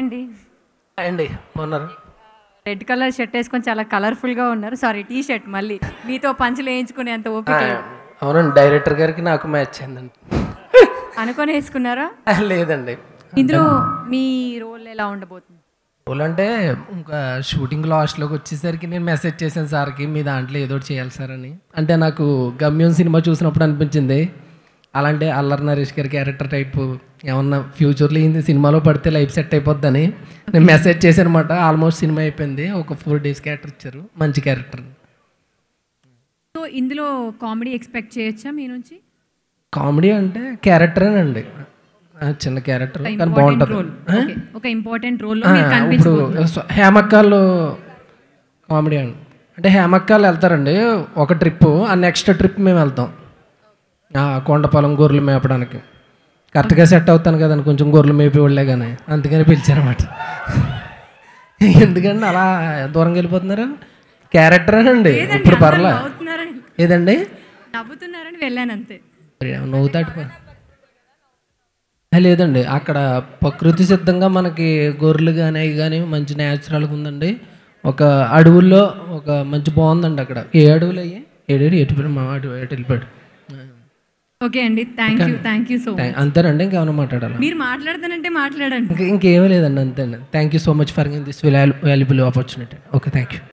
అండి అండి బాగున్నారు రెడ్ కలర్ షర్ట్ వేసుకొని చాలా కలర్ఫుల్ గా ఉన్నారు సారీ టీ షర్ట్ మళ్ళీ మీతో పంచులు వేయించుకునే అంత ఓపిక లేదు. అవునండి డైరెక్టర్ గారికి నాకు మ్యాచ్ అయిందండి అనుకొని వేసుకున్నారా లేదండి ఇందులో మీ రోల్ ఎలా ఉండబోతుంది రోల్ అంటే ఇంకా షూటింగ్ లాస్ట్లోకి వచ్చేసరికి నేను మెసేజ్ చేశాను సార్కి మీ దాంట్లో ఏదో ఒకటి చేయాలి సార్ అని అంటే నాకు గమ్యం సినిమా చూసినప్పుడు అనిపించింది అలాంటి అల్లరి నరేష్ గారి క్యారెక్టర్ టైప్ ఏమన్నా ఫ్యూచర్లో ఈ సినిమాలో పడితే లైఫ్ సెట్ అయిపోద్దని నేను మెసేజ్ చేశాను అనమాట ఆల్మోస్ట్ సినిమా అయిపోయింది ఒక ఫోర్ డేస్ క్యారెక్టర్ ఇచ్చారు మంచి క్యారెక్టర్ సో ఇందులో కామెడీ ఎక్స్పెక్ట్ చేయొచ్చా మీ నుంచి కామెడీ అంటే క్యారెక్టరేనండి ఆ, చిన్న క్యారెక్టర్ కానీ ఇంపార్టెంట్ బాగుంటుంది రోల్ ఒక ఇంపార్టెంట్ రోల్ ఆ, ఇప్పుడు స- హేమక్కాలు కామెడీ అండి అంటే హేమక్కాలు వెళ్తారండి ఒక ట్రిప్ ఆ నెక్స్ట్ ట్రిప్ మేము వెళ్తాం ఆ, కొండపాలెం గొర్రెలు మేపడానికి కరెక్ట్గా సెట్ అవుతాను కదండి కొంచెం గొర్రెలు మేపేవాళ్ళే కానీ అందుకని పిలిచారన్నమాట ఎందుకండి అలా దూరంగా వెళ్ళిపోతున్నారు క్యారెక్టరేనండి ఇప్పుడు పర్లే నవ్వుతున్నారని ఏదండి నవ్వుతున్నారని వెళ్ళాను అంతే నవ్వుతాడు పో- ఆ, లేదండి అక్కడ ప్రకృతి సిద్ధంగా మనకి గొర్రెలు కానీ అవి కానీ మంచి న్యాచురల్గా ఉందండి ఒక అడవుల్లో ఒక మంచి బాగుందండి అక్కడ ఏ అడవులు అయ్యి ఏడేడు ఎటు మా అటు ఎటు వెళ్ళిపోయాడు ఓకే అండి thank you thank you so thank- అంతేనండి ఇంకేమైనా మాట్లాడాలి మీరు మాట్లాడతానంటే మాట్లాడండి ఇంకా ఇంకేమీ లేదండి అంతే అండి thank you so much for this valuable opportunity okay thank you